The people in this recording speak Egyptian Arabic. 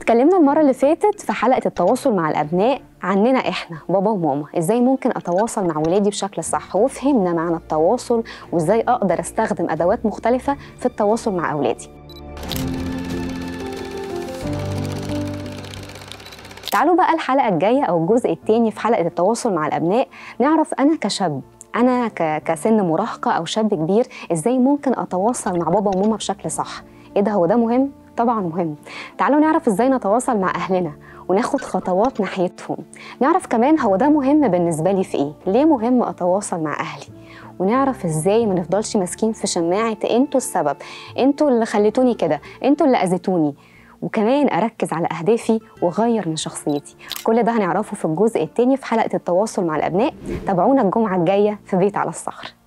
اتكلمنا المرة اللي فاتت في حلقة التواصل مع الأبناء عننا إحنا بابا وماما إزاي ممكن أتواصل مع ولادي بشكل صح وفهمنا معنى التواصل وإزاي أقدر أستخدم أدوات مختلفة في التواصل مع أولادي تعالوا بقى الحلقة الجاية أو الجزء التاني في حلقة التواصل مع الأبناء نعرف أنا كشاب أنا ك- كسن مراهقة أو شاب كبير إزاي ممكن أتواصل مع بابا وماما بشكل صح إيه ده هو ده مهم؟ طبعا مهم تعالوا نعرف إزاي نتواصل مع أهلنا وناخد خطوات ناحيتهم نعرف كمان هو ده مهم بالنسبة لي في إيه ليه مهم أتواصل مع أهلي ونعرف ازاي ما نفضلش ماسكين في شماعة انتوا السبب انتوا اللي خليتوني كده انتوا اللي اذيتوني وكمان اركز على اهدافي واغير من شخصيتي كل ده هنعرفه في الجزء الثاني في حلقه التواصل مع الابناء تابعونا الجمعه الجايه في بيت على الصخر